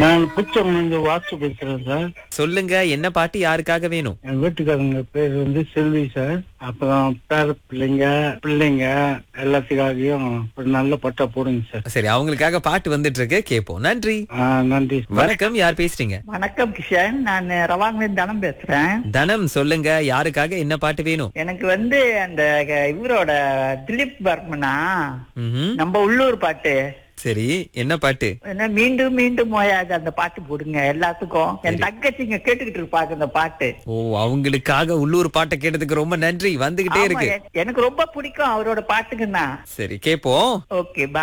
நான் புச்சம் வந்து வாட்ஸ்அப் பேசுறேன் சார் சொல்லுங்க என்ன பாட்டு யாருக்காக வேணும் என் வீட்டுக்காரங்க பேர் வந்து செல்வி சார் அப்புறம் பேர பிள்ளைங்க பிள்ளைங்க எல்லாத்துக்காகவும் ஒரு நல்ல பட்டா போடுங்க சார் சரி அவங்களுக்காக பாட்டு வந்துட்டு இருக்கு கேப்போம் நன்றி ஆ, நன்றி வணக்கம் யார் பேசுறீங்க வணக்கம் கிஷன் நான் ரவாங்கிலிருந்து தனம் பேசுறேன் தனம் சொல்லுங்க யாருக்காக என்ன பாட்டு வேணும் எனக்கு வந்து அந்த க- இவரோட திலீப் பர்மனா ம்ஹும். நம்ம உள்ளூர் பாட்டு சரி என்ன பாட்டு என்ன மீண்டும் மீண்டும் ஓயாது அந்த பாட்டு போடுங்க எல்லாத்துக்கும் என் தங்கச்சிங்க கேட்டுக்கிட்டு இருப்பாங்க அந்த பாட்டு ஓ அவங்களுக்காக உள்ளூர் பாட்டை கேட்டதுக்கு ரொம்ப நன்றி வந்துகிட்டே ஆமா, இருக்கு எ- எனக்கு ரொம்ப பிடிக்கும் அவரோட பாட்டுக்குன்னா சரி கேப்போம் ஓகே